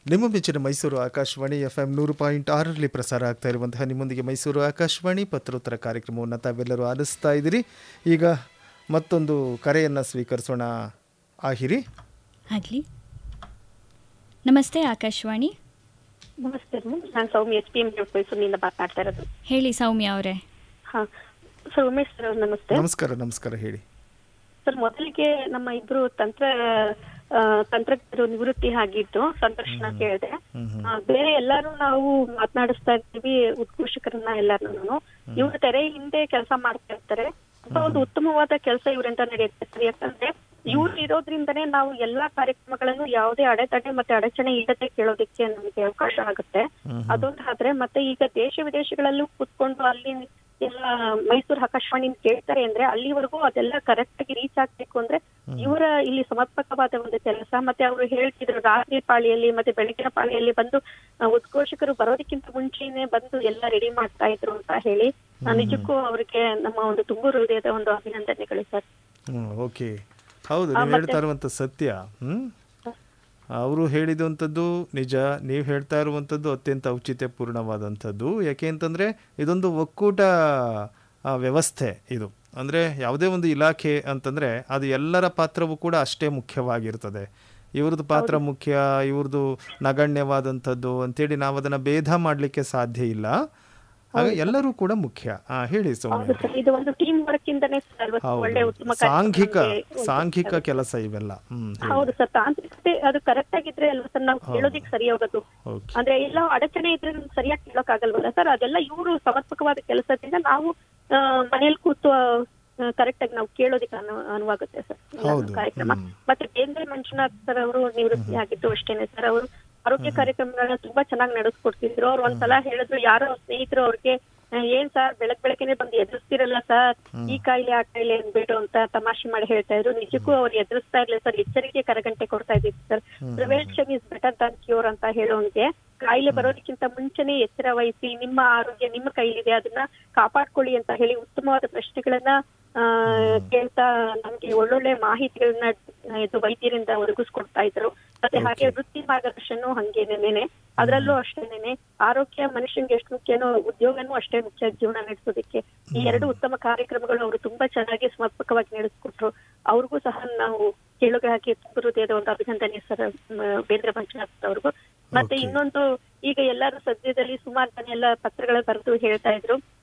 ನಿಮ್ಮ ಮೆಚ್ಚಿನ Mysuru Akashvani F M ನೂರು ಪಾಯಿಂಟ್ ಆರರಲ್ಲಿ ಪ್ರಸಾರ ಆಗ್ತಾ ಇರುವಂತಹ ನಿಮ್ಮೊಂದಿಗೆ ಮೈಸೂರು ಆಕಾಶವಾಣಿ ಪತ್ರೋತ್ತರ ಕಾರ್ಯಕ್ರಮವನ್ನು ತಾವೆಲ್ಲರೂ ಆಲಿಸ್ತಾ ಇದ್ದೀರಿ ಈಗ ಮತ್ತೊಂದು ಕರೆಯನ್ನು ಸ್ವೀಕರಿಸೋಣ ಆಹಿರಿ ಆಗಲಿ ನಮಸ್ತೆ ಆಕಾಶವಾಣಿ ನಮಸ್ತೆ ನಾನು ಸೌಮ್ಯ ಎಚ್ ಪಿ ಎಂ ಮೈಸೂರಿನಿಂದ ಮಾತನಾಡ್ತಾ ಇರೋದು ಹೇಳಿ ಸೌಮ್ಯ ಅವರೇ ಹಾ ಸರ್ ಉಮೇಶ್ ಸರ್ ಅವ್ರು ನಮಸ್ತೆ ನಮಸ್ಕಾರ ನಮಸ್ಕಾರ ಹೇಳಿ ಸರ್ ಮೊದಲಿಗೆ ನಮ್ಮ ಇಬ್ರು ತಂತ್ರ ಆ, ತಂತ್ರಜ್ಞರು ನಿವೃತ್ತಿ ಆಗಿದ್ದು ಸಂದರ್ಶನ ಕೇಳಿದೆ ಆ, ಬೇರೆ ಎಲ್ಲಾರು ನಾವು ಮಾತನಾಡಿಸ್ತಾ ಇರ್ತೀವಿ ಉದ್ಘೋಷಕರನ್ನ ಎಲ್ಲಾರು ಇವ್ರು ತೆರೆ ಹಿಂದೆ ಕೆಲಸ ಮಾಡ್ತಾ ಇರ್ತಾರೆ ತುಂಬಾ ಒಂದು ಉತ್ತಮವಾದ ಕೆಲಸ ಇವರಿಂದ ನಡೆಯುತ್ತೆ ಸರ್ ಯಾಕಂದ್ರೆ ಇವ್ರು ಇರೋದ್ರಿಂದನೇ ನಾವು ಎಲ್ಲಾ ಕಾರ್ಯಕ್ರಮಗಳನ್ನು ಯಾವುದೇ ಅಡೆತಡೆ ಮತ್ತೆ ಅಡಚಣೆ ಇಲ್ಲದೆ ಕೇಳೋದಕ್ಕೆ ನಮಗೆ ಅವಕಾಶ ಆಗುತ್ತೆ ಅದೊಂದು ಆದ್ರೆ ಮತ್ತೆ ಈಗ ದೇಶ ವಿದೇಶಗಳಲ್ಲೂ ಕೂತ್ಕೊಂಡು ಅಲ್ಲಿ ಎಲ್ಲ ಮೈಸೂರು ಆಕಾಶವಾಣಿ ಕೇಳ್ತಾರೆ ಅಂದ್ರೆ ಅಲ್ಲಿವರೆಗೂ ಅದೆಲ್ಲ ಕರೆಕ್ಟ್ ಆಗಿ ರೀಚ್ ಆಗ್ಬೇಕು ಅಂದ್ರೆ ಇವರ ಇಲ್ಲಿ ಸಮರ್ಪಕವಾದ ಒಂದು ಕೆಲಸ ಮತ್ತೆ ಅವರು ಹೇಳ್ತಿದ್ರು ರಾತ್ರಿ ಪಾಳಿಯಲ್ಲಿ ಮತ್ತೆ ಬೆಳಗಿನ ಪಾಳಿಯಲ್ಲಿ ಬಂದು ಆ, ಉದ್ಘೋಷಕರು ಬರೋದಕ್ಕಿಂತ ಮುಂಚೆನೆ ಬಂದು ಎಲ್ಲ ರೆಡಿ ಮಾಡ್ತಾ ಇದ್ರು ಅಂತ ಹೇಳಿ ಆ, ನಿಜಕ್ಕೂ ಅವ್ರಿಗೆ ನಮ್ಮ ಒಂದು ತುಂಬು ಹೃದಯದ ಒಂದು ಅಭಿನಂದನೆಗಳು ಸರ್ ಹ್ಞೂ ಓಕೆ ಹೌದು ನೀವು ಹೇಳ್ತಾ ಇರುವಂಥ ಸತ್ಯ ಹ್ಞೂ ಅವರು ಹೇಳಿದಂಥದ್ದು ನಿಜ ನೀವು ಹೇಳ್ತಾ ಇರುವಂಥದ್ದು ಅತ್ಯಂತ ಔಚಿತ್ಯಪೂರ್ಣವಾದಂಥದ್ದು ಯಾಕೆ ಅಂತಂದರೆ ಇದೊಂದು ಒಕ್ಕೂಟ ಆ, ವ್ಯವಸ್ಥೆ ಇದು ಅಂದರೆ ಯಾವುದೇ ಒಂದು ಇಲಾಖೆ ಅಂತಂದರೆ ಅದು ಎಲ್ಲರ ಪಾತ್ರವೂ ಕೂಡ ಅಷ್ಟೇ ಮುಖ್ಯವಾಗಿರ್ತದೆ ಇವ್ರದ್ದು ಪಾತ್ರ ಮುಖ್ಯ ಇವ್ರದ್ದು ನಗಣ್ಯವಾದಂಥದ್ದು ಅಂತೇಳಿ ನಾವು ಅದನ್ನು ಭೇದ ಮಾಡಲಿಕ್ಕೆ ಸಾಧ್ಯ ಇಲ್ಲ ಆಗ ಎಲ್ಲರೂ ಕೂಡ ಮುಖ್ಯ ಆ, ಹೇಳಿ ಸೌಮ್ಯ ಹೌದು ಸರ್ ಇದು ಒಂದು ಟೀಮ್ ವರ್ಕ್ ಇಂದನೇ ಸರ್ ಇವತ್ತು ಒಳ್ಳೆ ಹೌದು ಉತ್ತಮ ಸಾಂಘಿಕ ಕಾರ್ಯಕ್ರಮ ಸಾಂಘಿಕ ಕೆಲಸ ಇವೆಲ್ಲ ಹ್ಮ್ ಹೇಳಿ. ಹೌದು ಸರ್ ತಾಂತ್ರಿಕತೆ ಅದು ಕರೆಕ್ಟ್ ಆಗಿದ್ರೆ ಅಲ್ವಾ ಸರ್ ನಾವು ಕೇಳೋದಿಕ್ ಸರಿ ಹೋಗೋದು ಓಕೆ ಅಂದ್ರೆ ಎಲ್ಲ ಅಡಚಣೆ ಇದ್ರೆ ನಮ್ಗೆ ಸರಿಯಾಗಿ ಕೇಳಕ್ ಆಗಲ್ವಲ್ಲ ಸರ್ ಅದೆಲ್ಲ ಇವರು ಸಮರ್ಪಕವಾದ ಕೆಲಸದಿಂದ ನಾವು ಆ, ಮನೇಲಿ ಕೂತು ಕರೆಕ್ಟ್ ಆಗಿ ನಾವು ಕೇಳೋದಿಕ್ಕೆ ಅನು ಅನುವಾಗುತ್ತೆ ಸರ್ ಎಲ್ಲ ಹೌದು. ಕಾರ್ಯಕ್ರಮ ಮತ್ತೆ ಬೇಂದ್ರೆ ಮಂಜುನಾಥ್ ಸರ್ ಅವರು ನಿವೃತ್ತಿ ಆಗಿದ್ದು ಅಷ್ಟೇನೆ ಸರ್ ಅವರು ಆರೋಗ್ಯ ಕಾರ್ಯಕ್ರಮಗಳನ್ನ ತುಂಬಾ ಚೆನ್ನಾಗಿ ನಡೆಸ್ಕೊಡ್ತಿದ್ರು ಅವ್ರು ಒಂದ್ಸಲ ಹೇಳಿದ್ರು ಯಾರೋ ಸ್ನೇಹಿತರು ಅವ್ರಿಗೆ ಆ, ಏನ್ ಸರ್ ಬೆಳಗ್ ಬೆಳಗ್ಗೆನೆ ಬಂದು ಎದುರಿಸ್ತಿರಲ್ಲ ಸರ್ ಈ ಕಾಯಿಲೆ ಆ ಕಾಯಿಲೆ ಅನ್ಬೇಡು ಅಂತ ತಮಾಷೆ ಮಾಡಿ ಹೇಳ್ತಾ ಇದ್ರು ನಿಜಕ್ಕೂ ಅವ್ರು ಎದುರಿಸ್ತಾ ಇರ್ಲಿಲ್ಲ ಸರ್ ಎಚ್ಚರಿಕೆ ಕರಗಂಟೆ ಕೊಡ್ತಾ ಇದ್ದಿತ್ತು sir prevention is better than cure ಅಂತ ಹೇಳೋನ್ಗೆ ಕಾಯಿಲೆ ಬರೋದಕ್ಕಿಂತ ಮುಂಚೆನೆ ಎಚ್ಚರ ವಹಿಸಿ ನಿಮ್ಮ ಆರೋಗ್ಯ ನಿಮ್ಮ ಕೈಲಿದೆ ಅದನ್ನ ಕಾಪಾಡ್ಕೊಳ್ಳಿ ಅಂತ ಹೇಳಿ ಉತ್ತಮವಾದ ಪ್ರಶ್ನೆಗಳನ್ನ ಆ, ಕೇಳ್ತಾ ನಮ್ಗೆ ಒಳ್ಳೊಳ್ಳೆ ಮಾಹಿತಿಗಳನ್ನ ಆ, ಇದು ವೈದ್ಯರಿಂದ ಒದಗಿಸ್ಕೊಡ್ತಾ ಇದ್ರು ಮತ್ತೆ ಹಾಗೆ ವೃತ್ತಿ ಮಾರ್ಗದರ್ಶನ ಹಂಗೇನೇನೆ ಅದ್ರಲ್ಲೂ ಅಷ್ಟೇನೆ ಆರೋಗ್ಯ ಮನುಷ್ಯನ್ಗೆ ಎಷ್ಟು ಮುಖ್ಯನೋ ಉದ್ಯೋಗನೂ ಅಷ್ಟೇ ಮುಖ್ಯ ಜೀವನ ನಡೆಸೋದಕ್ಕೆ ಈ ಎರಡು ಉತ್ತಮ ಕಾರ್ಯಕ್ರಮಗಳು ಅವರು ತುಂಬಾ ಚೆನ್ನಾಗಿ ಸಮರ್ಪಕವಾಗಿ ನಡೆಸ್ಕೊಟ್ರು ಅವ್ರಿಗೂ ಸಹ ನಾವು ಕೇಳುಗರಾಗಿ ತುಂಬ ಹೃದಯದ ಒಂದು ಅಭಿನಂದನೆ ಸರ್ ಮ, ಬೇಂದ್ರೆ ಮಂಜುನಾಥ್ ಅವ್ರಿಗೂ ಮತ್ತೆ Okay. ಇನ್ನೊಂದು ಈಗ ಎಲ್ಲರೂ ಸದ್ಯದಲ್ಲಿ ಸುಮಾರು ಜನ ಎಲ್ಲ ಪತ್ರಗಳ ಬರೆದು ಹೇಳ್ತಾ ಇದ್ರು